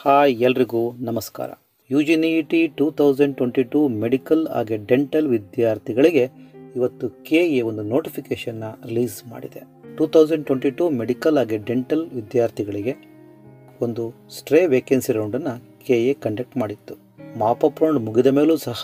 hi ಎಲ್ರಿಗೂ ನಮಸ್ಕಾರ U G NEET two thousand twenty two medical ಹಾಗೆ dental ವಿದ್ಯಾರ್ಥಿಗಳಿಗೆ ಇವತ್ತು ಕೆ ಎ ಒಂದು ನೋಟಿಫಿಕೇಷನ್ನ ರಿಲೀಸ್ ಮಾಡಿದೆ two thousand twenty two medical ಹಾಗೆ ಡೆಂಟಲ್ ವಿದ್ಯಾರ್ಥಿಗಳಿಗೆ ಒಂದು ಸ್ಟ್ರೇ ವೇಕೆನ್ಸಿ ರೌಂಡನ್ನು ಕೆ ಎ ಕಂಡಕ್ಟ್ ಮಾಡಿತ್ತು ಮಾಪಪ್ ರೌಂಡ್ ಮುಗಿದ ಮೇಲೂ ಸಹ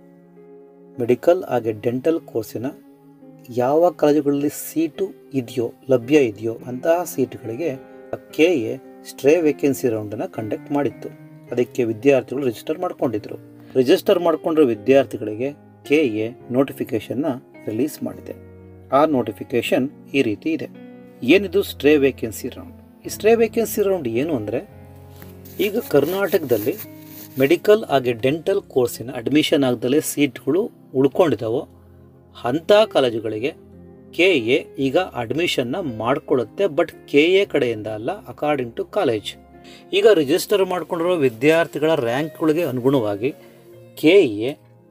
ಮೆಡಿಕಲ್ ಹಾಗೆ ಡೆಂಟಲ್ ಕೋರ್ಸಿನ ಯಾವ ಕಾಲೇಜುಗಳಲ್ಲಿ ಸೀಟು ಇದೆಯೋ ಲಭ್ಯ ಇದೆಯೋ ಅಂತಹ ಸೀಟುಗಳಿಗೆ ಕೆ ಎ ಸ್ಟ್ರೇ ವೇಕೆನ್ಸಿ ರೌಂಡನ್ನು ಕಂಡಕ್ಟ್ ಮಾಡಿತ್ತು ಅದಕ್ಕೆ ವಿದ್ಯಾರ್ಥಿಗಳು ರಿಜಿಸ್ಟರ್ ಮಾಡ್ಕೊಂಡಿದ್ರು ರಿಜಿಸ್ಟರ್ ಮಾಡಿಕೊಂಡಿರೋ ವಿದ್ಯಾರ್ಥಿಗಳಿಗೆ ಕೆ ಎ ನೋಟಿಫಿಕೇಷನ್ನ ರಿಲೀಸ್ ಮಾಡಿದೆ ಆ ನೋಟಿಫಿಕೇಷನ್ ಈ ರೀತಿ ಇದೆ ಏನಿದು ಸ್ಟ್ರೇ ವೇಕೆನ್ಸಿ ರೌಂಡ್ ಈ ಸ್ಟ್ರೇ ವೇಕೆನ್ಸಿ ರೌಂಡ್ ಏನು ಅಂದರೆ ಈಗ ಕರ್ನಾಟಕದಲ್ಲಿ ಮೆಡಿಕಲ್ ಹಾಗೆ ಡೆಂಟಲ್ ಕೋರ್ಸಿನ ಅಡ್ಮಿಷನ್ ಆಗದಲ್ಲೇ ಸೀಟ್ಗಳು ಉಳ್ಕೊಂಡಿದ್ದಾವೋ ಅಂಥ ಕಾಲೇಜುಗಳಿಗೆ ಕೆ ಎ ಈಗ ಅಡ್ಮಿಷನ್ನ ಮಾಡಿಕೊಡುತ್ತೆ ಬಟ್ ಕೆ ಎ ಕಡೆಯಿಂದ ಅಲ್ಲ ಅಕಾರ್ಡಿಂಗ್ ಟು ಕಾಲೇಜ್ ಈಗ ರಿಜಿಸ್ಟರ್ ಮಾಡ್ಕೊಂಡಿರೋ ವಿದ್ಯಾರ್ಥಿಗಳ ರ್ಯಾಂಕ್ಗಳಿಗೆ ಅನುಗುಣವಾಗಿ ಕೆ ಎ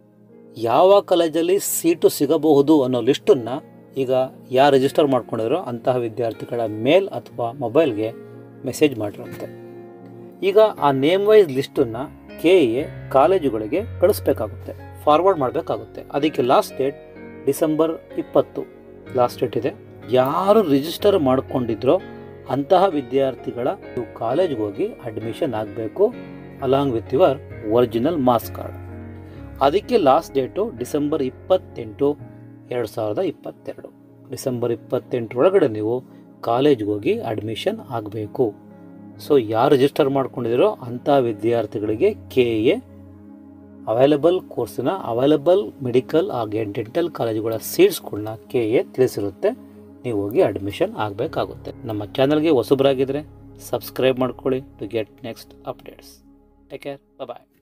ಯಾವ ಕಾಲೇಜಲ್ಲಿ ಸೀಟು ಸಿಗಬಹುದು ಅನ್ನೋ ಲಿಸ್ಟನ್ನು ಈಗ ಯಾರು ರಿಜಿಸ್ಟರ್ ಮಾಡ್ಕೊಂಡಿರೋ ಅಂತಹ ವಿದ್ಯಾರ್ಥಿಗಳ ಮೇಲ್ ಅಥವಾ ಮೊಬೈಲ್ಗೆ ಮೆಸೇಜ್ ಮಾಡಿರುತ್ತೆ ಈಗ ಆ ನೇಮ್ ವೈಸ್ ಲಿಸ್ಟನ್ನು ಕೆ ಎ ಕಾಲೇಜುಗಳಿಗೆ ಕಳಿಸ್ಬೇಕಾಗುತ್ತೆ ಫಾರ್ವರ್ಡ್ ಮಾಡಬೇಕಾಗುತ್ತೆ ಅದಕ್ಕೆ ಲಾಸ್ಟ್ ಡೇಟ್ ಡಿಸೆಂಬರ್ ಇಪ್ಪತ್ತು ಲಾಸ್ಟ್ ಡೇಟ್ ಇದೆ ಯಾರು ರಿಜಿಸ್ಟರ್ ಮಾಡ್ಕೊಂಡಿದ್ರೋ ಅಂತಹ ವಿದ್ಯಾರ್ಥಿಗಳ ನೀವು ಕಾಲೇಜ್ಗೆ ಹೋಗಿ ಅಡ್ಮಿಷನ್ ಆಗಬೇಕು along with your original marks card ಅದಕ್ಕೆ ಲಾಸ್ಟ್ ಡೇಟು ಡಿಸೆಂಬರ್ ಇಪ್ಪತ್ತೆಂಟು ಎರಡು ಸಾವಿರದ ಇಪ್ಪತ್ತೆರಡು ಡಿಸೆಂಬರ್ ಇಪ್ಪತ್ತೆಂಟರೊಳಗಡೆ ನೀವು ಕಾಲೇಜ್ಗೆ ಹೋಗಿ ಅಡ್ಮಿಷನ್ ಆಗಬೇಕು ಸೊ ಯಾರು ರಿಜಿಸ್ಟರ್ ಮಾಡ್ಕೊಂಡಿದ್ದೀರೋ ಅಂಥ ವಿದ್ಯಾರ್ಥಿಗಳಿಗೆ ಕೆ ಎ ಅವೈಲಬಲ್ ಕೋರ್ಸಿನ ಅವೈಲಬಲ್ ಮೆಡಿಕಲ್ ಹಾಗೆ ಡೆಂಟಲ್ ಕಾಲೇಜುಗಳ ಸೀಟ್ಸ್ಗಳನ್ನ ಕೆ ಎ ತಿಳಿಸಿರುತ್ತೆ ನೀವು ಹೋಗಿ ಅಡ್ಮಿಷನ್ ಆಗಬೇಕಾಗುತ್ತೆ ನಮ್ಮ ಚಾನಲ್ಗೆ ಹೊಸಬರಾಗಿದ್ದರೆ ಸಬ್ಸ್ಕ್ರೈಬ್ ಮಾಡ್ಕೊಳ್ಳಿ to get next updates take care bye